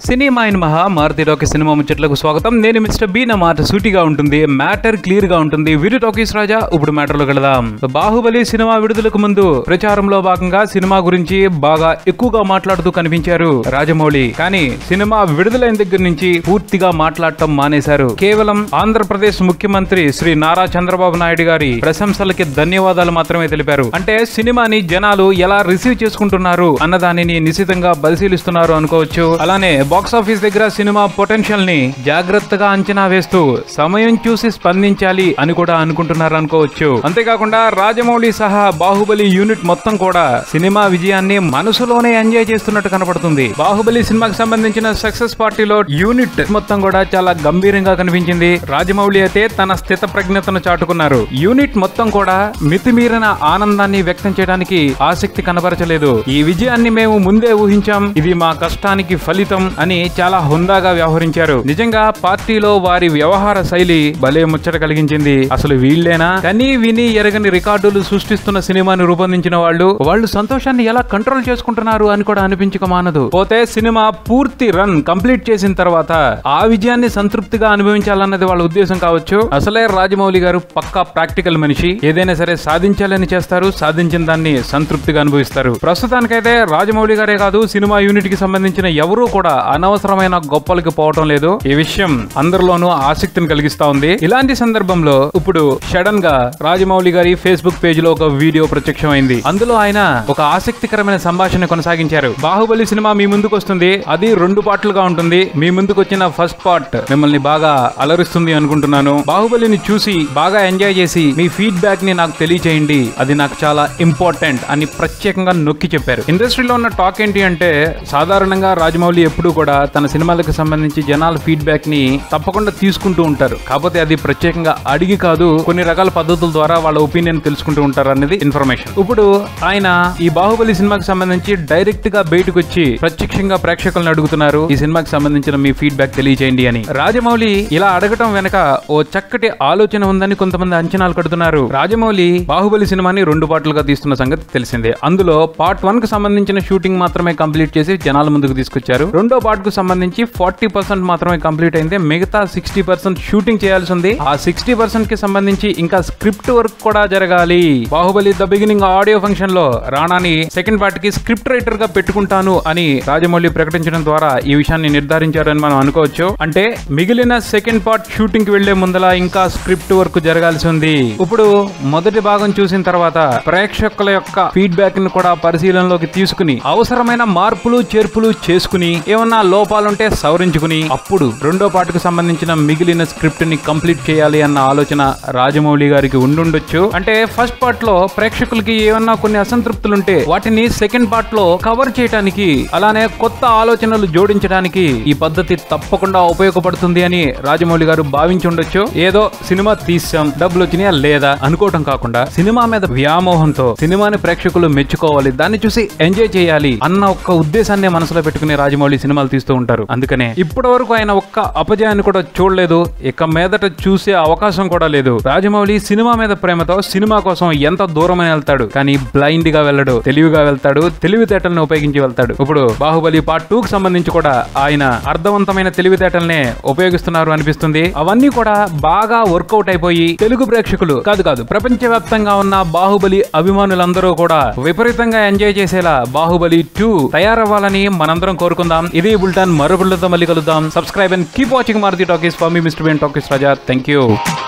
cinema in మహా Maruti talkie cinema ముచ్చట్లకు స్వాగతం నేను మిస్టర్ బీ నా మాట సూటిగా ఉంటుంది మ్యాటర్ క్లియర్ గా ఉంటుంది వీరు టాకీస్ రాజా ఇప్పుడు మ్యాటర్ లో వెళదాం బాహుబలి సినిమా విడుదలకు ముందు ప్రచారంలో భాగంగా సినిమా గురించి బాగా ఎక్కువగా మాట్లాడుతూ కనిపించారు రాజమౌళి కానీ సినిమా విడుదలైన దగ్గర నుంచి పూర్తిగా మాట్లాడటం మానేశారు కేవలం ఆంధ్రప్రదేశ్ ముఖ్యమంత్రి శ్రీ నారా చంద్రబాబు నాయుడు గారి ప్రశంసలకి ధన్యవాదాలు మాత్రమే తెలిపారు అంటే సినిమాని జనాలు ఎలా రిసీవ్ చేసుకుంటున్నారు అన్న దానిని నిశితంగా పరిశీలిస్తున్నారు అనుకోవచ్చు అలానే బాక్స్ ఆఫీస్ దగ్గర సినిమా పొటెన్షియల్ ని జాగ్రత్తగా అంచనా వేస్తూ సమయం చూసి స్పందించాలి అని కూడా అనుకుంటున్నారు అనుకోవచ్చు అంతేకాకుండా రాజమౌళి సహా బాహుబలి యూనిట్ మొత్తం కూడా సినిమా విజయాన్ని మనసులోనే ఎంజాయ్ చేస్తున్నట్టు కనపడుతుంది బాహుబలి సినిమాకి సంబంధించిన సక్సెస్ పార్టీలో యూనిట్ మొత్తం కూడా చాలా గంభీరంగా కనిపించింది రాజమౌళి అయితే తన స్థిత ప్రజ్ఞతను చాటుకున్నారు యూనిట్ మొత్తం కూడా మితిమీరిన ఆనందాన్ని వ్యక్తం చేయడానికి ఆసక్తి కనబరచలేదు ఈ విజయాన్ని మేము ముందే ఊహించాం ఇది మా కష్టానికి ఫలితం అని చాలా హుందాగా వ్యవహరించారు నిజంగా పార్టీలో వారి వ్యవహార శైలి భలే ముచ్చట కలిగించింది అసలు వీళ్ళేనా కనీ విని ఎరగని రికార్డులు సృష్టిస్తున్న సినిమాని రూపొందించిన వాళ్ళు వాళ్ళు సంతోషాన్ని ఎలా కంట్రోల్ చేసుకుంటున్నారు అని కూడా అనిపించక మానదు పోతే సినిమా పూర్తి రన్ కంప్లీట్ చేసిన తర్వాత ఆ విజయాన్ని సంతృప్తిగా అనుభవించాలన్నది వాళ్ళ ఉద్దేశం కావచ్చు అసలే రాజమౌళి గారు పక్కా ప్రాక్టికల్ మనిషి ఏదైనా సరే సాధించాలని చేస్తారు సాధించిన దాన్ని సంతృప్తిగా అనుభవిస్తారు ప్రస్తుతానికైతే రాజమౌళి గారే కాదు సినిమా యూనిట్ కి సంబంధించిన ఎవరూ కూడా అనవసరమైన గొప్పలకి పోవటం లేదు ఈ విషయం అందరిలోనూ ఆసక్తిని కలిగిస్తా ఉంది ఇలాంటి సందర్భంలో ఇప్పుడు సడన్ గా రాజమౌళి గారి ఫేస్బుక్ పేజ్ లో ఒక వీడియో ప్రత్యక్షమైంది అందులో ఆయన ఒక ఆసక్తికరమైన సంభాషణ కొనసాగించారు బాహుబలి సినిమా మీ ముందుకు వస్తుంది అది రెండు పార్ట్లుగా ఉంటుంది మీ ముందుకు వచ్చిన ఫస్ట్ పార్ట్ మిమ్మల్ని బాగా అలరిస్తుంది అనుకుంటున్నాను బాహుబలిని చూసి బాగా ఎంజాయ్ చేసి మీ ఫీడ్బ్యాక్ ని నాకు తెలియచేయండి అది నాకు చాలా ఇంపార్టెంట్ అని ప్రత్యేకంగా నొక్కి చెప్పారు ఇండస్ట్రీలో ఉన్న టాక్ ఏంటి అంటే సాధారణంగా రాజమౌళి ఎప్పుడూ కూడా తన సినిమాలకు సంబంధించి జనాల ఫీడ్బ్యాక్ ని తప్పకుండా తీసుకుంటూ ఉంటారు కాకపోతే అది ప్రత్యేకంగా అడిగి కాదు కొన్ని రకాల పద్ధతుల ద్వారా వాళ్ళ ఒపీనియన్ తెలుసుకుంటూ ఉంటారు అనేది ఇన్ఫర్మేషన్ ఇప్పుడు ఆయన ఈ బాహుబలి సినిమాకి సంబంధించి డైరెక్ట్ గా బయటకు వచ్చి ప్రత్యక్షంగా ప్రేక్షకులను అడుగుతున్నారు ఈ సినిమాకి సంబంధించిన మీ ఫీడ్బ్యాక్ తెలియజేయండి అని రాజమౌళి ఇలా అడగటం వెనక ఓ చక్కటి ఆలోచన ఉందని కొంతమంది అంచనాలు కడుతున్నారు రాజమౌళి బాహుబలి సినిమాని రెండు పార్ట్లుగా తీస్తున్న సంగతి తెలిసిందే అందులో పార్ట్ వన్ కు సంబంధించిన షూటింగ్ మాత్రమే కంప్లీట్ చేసి జనాల ముందుకు తీసుకొచ్చారు రెండో పార్ట్ కు సంబంధించి ఫార్టీ పర్సెంట్ మాత్రమే కంప్లీట్ అయింది మిగతా సిక్స్టీ పర్సెంట్ షూటింగ్ చేయాల్సి ఉంది ఆ సిక్స్టీ పర్సెంట్ కి సంబంధించి ఇంకా స్క్రిప్ట్ వర్క్ కూడా జరగాలి Baahubali the beginning audio function లో రాణాని సెకండ్ పార్ట్ కి స్క్రిప్ట్ రైటర్ గా పెట్టుకుంటాను అని రాజమౌళి ప్రకటించడం ద్వారా ఈ విషయాన్ని నిర్ధారించారని మనం అనుకోవచ్చు అంటే మిగిలిన సెకండ్ పార్ట్ షూటింగ్ కి వెళ్లే ముందల ఇంకా స్క్రిప్ట్ వర్క్ జరగాల్సి ఉంది ఇప్పుడు మొదటి భాగం చూసిన తర్వాత ప్రేక్షకుల యొక్క ఫీడ్బ్యాక్ ని కూడా పరిశీలనలోకి తీసుకుని అవసరమైన మార్పులు చేర్పులు చేసుకుని ఏమన్నా లోపాలుంటే సవరించుకుని అప్పుడు రెండో పాటకు సంబంధించిన మిగిలిన స్క్రిప్ట్ ని కంప్లీట్ చేయాలి అన్న ఆలోచన రాజమౌళి గారికి ఉండుండొచ్చు అంటే ఫస్ట్ పార్ట్ లో ప్రేక్షకులకి ఏమన్నా కొన్ని అసంతృప్తులుంటే వాటిని సెకండ్ పార్ట్ లో కవర్ చేయడానికి అలానే కొత్త ఆలోచనలు జోడించడానికి ఈ పద్ధతి తప్పకుండా ఉపయోగపడుతుంది అని రాజమౌళి గారు భావించి ఉండొచ్చు ఏదో సినిమా తీసాం డబ్బులు వచ్చినాయా లేదా అనుకోవటం కాకుండా సినిమా మీద వ్యామోహంతో సినిమాని ప్రేక్షకులు మెచ్చుకోవాలి దాన్ని చూసి ఎంజాయ్ చేయాలి అన్న ఒక్క ఉద్దేశాన్ని మనసులో పెట్టుకుని రాజమౌళి సినిమాలు తీస్తూ ఉంటారు అందుకనే ఇప్పటి వరకు ఆయన ఒక్క అపజయాన్ని కూడా చూడలేదు ఇక మీదట చూసే అవకాశం కూడా లేదు రాజమౌళి సినిమా మీద ప్రేమతో సినిమా కోసం ఎంత దూరమని వెళ్తాడు కానీ బ్లైండ్ గా వెళ్ళడు తెలివిగా వెళ్తాడు తెలివితేటలను ఉపయోగించి వెళ్తాడు ఇప్పుడు బాహుబలి పార్ట్ టూ కి సంబంధించి కూడా ఆయన అర్థవంతమైన తెలివితేటలనే ఉపయోగిస్తున్నారు అనిపిస్తుంది అవన్నీ కూడా బాగా వర్కౌట్ అయిపోయి తెలుగు ప్రేక్షకులు కాదు కాదు ప్రపంచవ్యాప్తంగా ఉన్న బాహుబలి అభిమానులందరూ కూడా విపరీతంగా ఎంజాయ్ చేసేలా బాహుబలి టూ తయారవ్వాలని మనందరం కోరుకుందాం ఇది బుల్టన్ మరో బుల్లతో మళ్ళీ కలుద్దాం subscribe and keep watching Maruthi talkies for me mister Ben talkies Raja thank you